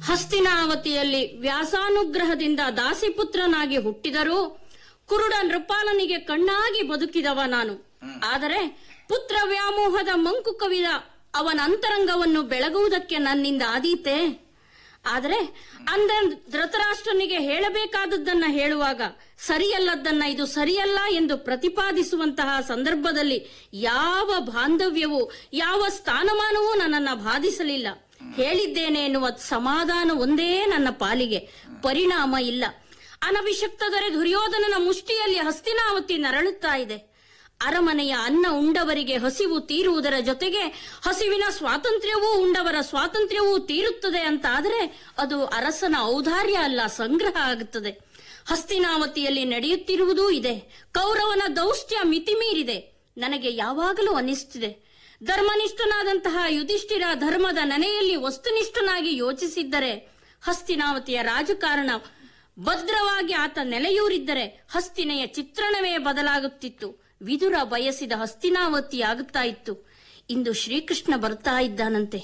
ಹಸ್ತಿನಾವತಿಯಲ್ಲಿ ವ್ಯಾಸಾನುಗ್ರಹದಿಂದ ದಾಸಿಪುತ್ರನಾಗಿ ಹುಟ್ಟಿದರೂ ಕುರುಡ ನೃಪಾಲನಿಗೆ ಕಣ್ಣಾಗಿ ಬದುಕಿದವ ನಾನು ಆದರೆ ಪುತ್ರ ವ್ಯಾಮೋಹದ ಮಂಕು ಕವಿದ ಅವನ ಅಂತರಂಗವನ್ನು ಬೆಳಗುವುದಕ್ಕೆ ನನ್ನಿಂದ ಆದೀತೆ ಆದರೆ ಅಂದ ಧೃತರಾಷ್ಟ್ರನಿಗೆ ಹೇಳಬೇಕಾದದ್ದನ್ನ ಹೇಳುವಾಗ ಸರಿಯಲ್ಲದ್ದನ್ನ ಇದು ಸರಿಯಲ್ಲ ಎಂದು ಪ್ರತಿಪಾದಿಸುವಂತಹ ಸಂದರ್ಭದಲ್ಲಿ ಯಾವ ಬಾಂಧವ್ಯವೂ ಯಾವ ಸ್ಥಾನಮಾನವೂ ನನ್ನನ್ನ ಬಾಧಿಸಲಿಲ್ಲ ಹೇಳಿದ್ದೇನೆ ಎನ್ನುವ ಸಮಾಧಾನ ಒಂದೇ ನನ್ನ ಪಾಲಿಗೆ ಪರಿಣಾಮ ಇಲ್ಲ ಅನಭಿಷಕ್ತ ದೊರೆ ದುರ್ಯೋಧನನ ಮುಷ್ಟಿಯಲ್ಲಿ ಹಸ್ತಿನಾವತಿ ನರಳುತ್ತಾ ಇದೆ ಅರಮನೆಯ ಅನ್ನ ಉಂಡವರಿಗೆ ಹಸಿವು ತೀರುವುದರ ಜೊತೆಗೆ ಹಸಿವಿನ ಸ್ವಾತಂತ್ರ್ಯವೂ ಉಂಡವರ ಸ್ವಾತಂತ್ರ್ಯವೂ ತೀರುತ್ತದೆ ಅಂತಾದರೆ ಅದು ಅರಸನ ಔದಾರ್ಯ ಅಲ್ಲ ಸಂಗ್ರಹ ಆಗುತ್ತದೆ ಹಸ್ತಿನಾವತಿಯಲ್ಲಿ ನಡೆಯುತ್ತಿರುವುದೂ ಇದೆ ಕೌರವನ ದೌಷ್ಟ್ಯ ಮಿತಿಮೀರಿದೆ ನನಗೆ ಯಾವಾಗಲೂ ಅನಿಸುತ್ತಿದೆ ಧರ್ಮನಿಷ್ಠನಾದಂತಹ ಯುಧಿಷ್ಠಿರ ಧರ್ಮದ ನೆನೆಯಲ್ಲಿ ವಸ್ತುನಿಷ್ಠನಾಗಿ ಯೋಚಿಸಿದ್ದರೆ ಹಸ್ತಿನಾವತಿಯ ರಾಜಕಾರಣ ಭದ್ರವಾಗಿ ಆತ ನೆಲೆಯೂರಿದ್ದರೆ ಹಸ್ತಿನೆಯ ಚಿತ್ರಣವೇ ಬದಲಾಗುತ್ತಿತ್ತು ವಿದುರ ಬಯಸಿದ ಹಸ್ತಿನಾವತಿ ಆಗುತ್ತಾ ಇತ್ತು ಇಂದು ಶ್ರೀಕೃಷ್ಣ ಬರ್ತಾ ಇದ್ದಾನಂತೆ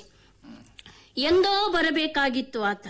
ಎಂದೋ ಬರಬೇಕಾಗಿತ್ತು ಆತ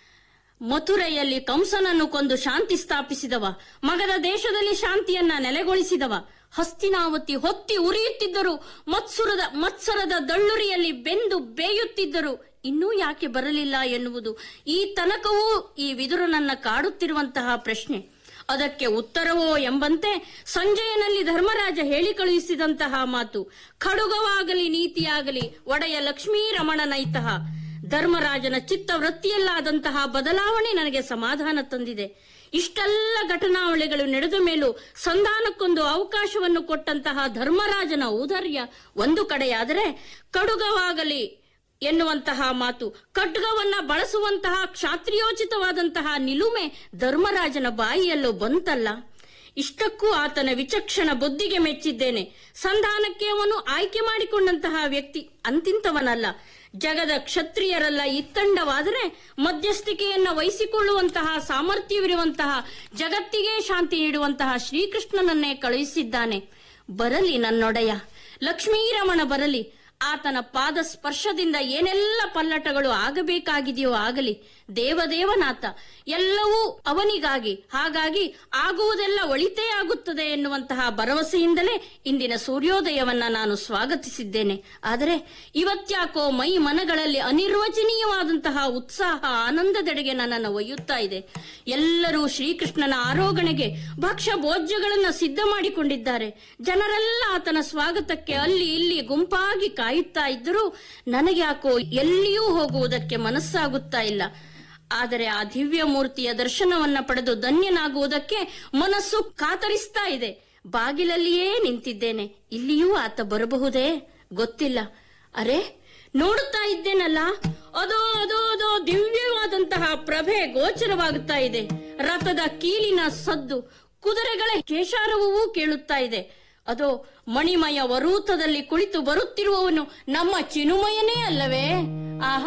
ಮಥುರೆಯಲ್ಲಿ ಕಂಸನನ್ನು ಕೊಂದು ಶಾಂತಿ ಸ್ಥಾಪಿಸಿದವ ಮಗದ ದೇಶದಲ್ಲಿ ಶಾಂತಿಯನ್ನ ನೆಲೆಗೊಳಿಸಿದವ ಹಸ್ತಿನಾವತಿ ಹೊತ್ತಿ ಉರಿಯುತ್ತಿದ್ದರು ಮತ್ಸುರದ ಮತ್ಸರದ ದಳ್ಳುರಿಯಲ್ಲಿ ಬೆಂದು ಬೇಯುತ್ತಿದ್ದರು ಇನ್ನೂ ಯಾಕೆ ಬರಲಿಲ್ಲ ಎನ್ನುವುದು ಈ ತನಕವೂ ಈ ವಿದುರನನ್ನ ಕಾಡುತ್ತಿರುವಂತಹ ಪ್ರಶ್ನೆ ಅದಕ್ಕೆ ಉತ್ತರವೋ ಎಂಬಂತೆ ಸಂಜಯನಲ್ಲಿ ಧರ್ಮರಾಜ ಹೇಳಿ ಕಳುಹಿಸಿದಂತಹ ಮಾತು ಖಡುಗವಾಗಲಿ ನೀತಿಯಾಗಲಿ ಒಡೆಯ ಲಕ್ಷ್ಮೀ ರಮಣನೈತಹ ಧರ್ಮರಾಜನ ಚಿತ್ತವೃತ್ತಿಯಲ್ಲಾದಂತಹ ಬದಲಾವಣೆ ನನಗೆ ಸಮಾಧಾನ ತಂದಿದೆ ಇಷ್ಟೆಲ್ಲ ಘಟನಾವಳಿಗಳು ನಡೆದ ಮೇಲೂ ಸಂಧಾನಕ್ಕೊಂದು ಅವಕಾಶವನ್ನು ಕೊಟ್ಟಂತಹ ಧರ್ಮರಾಜನ ಔದಾರ್ಯ ಒಂದು ಕಡೆಯಾದರೆ ಕಡುಗವಾಗಲಿ ಎನ್ನುವಂತಹ ಮಾತು ಖಡ್ಗವನ್ನ ಬಳಸುವಂತಹ ಕ್ಷಾತ್ರಿಯೋಚಿತವಾದಂತಹ ನಿಲುಮೆ ಧರ್ಮರಾಜನ ಬಾಯಿಯಲ್ಲೂ ಬಂತಲ್ಲ ಇಷ್ಟಕ್ಕೂ ಆತನ ವಿಚಕ್ಷಣ ಬುದ್ಧಿಗೆ ಮೆಚ್ಚಿದ್ದೇನೆ ಸಂಧಾನಕ್ಕೆ ಅವನು ಆಯ್ಕೆ ಮಾಡಿಕೊಂಡಂತಹ ವ್ಯಕ್ತಿ ಅಂತಿಂತವನಲ್ಲ ಜಗದ ಕ್ಷತ್ರಿಯರೆಲ್ಲ ಇತ್ತಂಡವಾದರೆ ಮಧ್ಯಸ್ಥಿಕೆಯನ್ನ ವಹಿಸಿಕೊಳ್ಳುವಂತಹ ಸಾಮರ್ಥ್ಯವಿರುವಂತಹ ಜಗತ್ತಿಗೆ ಶಾಂತಿ ನೀಡುವಂತಹ ಶ್ರೀಕೃಷ್ಣನನ್ನೇ ಕಳುಹಿಸಿದ್ದಾನೆ ಬರಲಿ ನನ್ನೊಡೆಯ ಲಕ್ಷ್ಮೀರಮಣ ಬರಲಿ ಆತನ ಪಾದ ಸ್ಪರ್ಶದಿಂದ ಏನೆಲ್ಲ ಪಲ್ಲಟಗಳು ಆಗಬೇಕಾಗಿದೆಯೋ ಆಗಲಿ ದೇವದೇವನಾಥ ಎಲ್ಲವೂ ಅವನಿಗಾಗಿ ಹಾಗಾಗಿ ಆಗುವುದೆಲ್ಲ ಒಳಿತೇ ಆಗುತ್ತದೆ ಎನ್ನುವಂತಹ ಭರವಸೆಯಿಂದಲೇ ಇಂದಿನ ಸೂರ್ಯೋದಯವನ್ನ ನಾನು ಸ್ವಾಗತಿಸಿದ್ದೇನೆ ಆದರೆ ಇವತ್ಯಾಕೋ ಮೈ ಮನಗಳಲ್ಲಿ ಅನಿರ್ವಚನೀಯವಾದಂತಹ ಉತ್ಸಾಹ ಆನಂದದೆಡೆಗೆ ನನ್ನನ್ನು ಒಯ್ಯುತ್ತಾ ಇದೆ ಎಲ್ಲರೂ ಶ್ರೀಕೃಷ್ಣನ ಆರೋಗಣೆಗೆ ಭಕ್ಷ್ಯ ಭೋಜ್ಯಗಳನ್ನು ಸಿದ್ಧ ಮಾಡಿಕೊಂಡಿದ್ದಾರೆ ಜನರೆಲ್ಲ ಆತನ ಸ್ವಾಗತಕ್ಕೆ ಅಲ್ಲಿ ಇಲ್ಲಿ ಗುಂಪಾಗಿ ಕಾಯುತ್ತಾ ಇದ್ದರೂ ನನಗೆ ಯಾಕೋ ಎಲ್ಲಿಯೂ ಹೋಗುವುದಕ್ಕೆ ಮನಸ್ಸಾಗುತ್ತಾ ಇಲ್ಲ ಆದರೆ ಆ ದಿವ್ಯ ಮೂರ್ತಿಯ ದರ್ಶನವನ್ನ ಪಡೆದು ಧನ್ಯನಾಗುವುದಕ್ಕೆ ಮನಸ್ಸು ಕಾತರಿಸ್ತಾ ಇದೆ ಬಾಗಿಲಲ್ಲಿಯೇ ನಿಂತಿದ್ದೇನೆ ಇಲ್ಲಿಯೂ ಆತ ಬರಬಹುದೇ ಗೊತ್ತಿಲ್ಲ ಅರೆ ನೋಡುತ್ತಾ ಇದ್ದೇನಲ್ಲ ಅದೋ ಅದೋ ಅದೋ ದಿವ್ಯವಾದಂತಹ ಪ್ರಭೆ ಗೋಚರವಾಗುತ್ತಾ ಇದೆ ರಥದ ಕೀಲಿನ ಸದ್ದು ಕುದುರೆಗಳ ಕೇಶಾರವೂ ಕೇಳುತ್ತಾ ಇದೆ ಅದೋ ಮಣಿಮಯ ವರೂತದಲ್ಲಿ ಕುಳಿತು ಬರುತ್ತಿರುವವನು ನಮ್ಮ ಚಿನುಮಯನೇ ಅಲ್ಲವೇ ಆಹಾ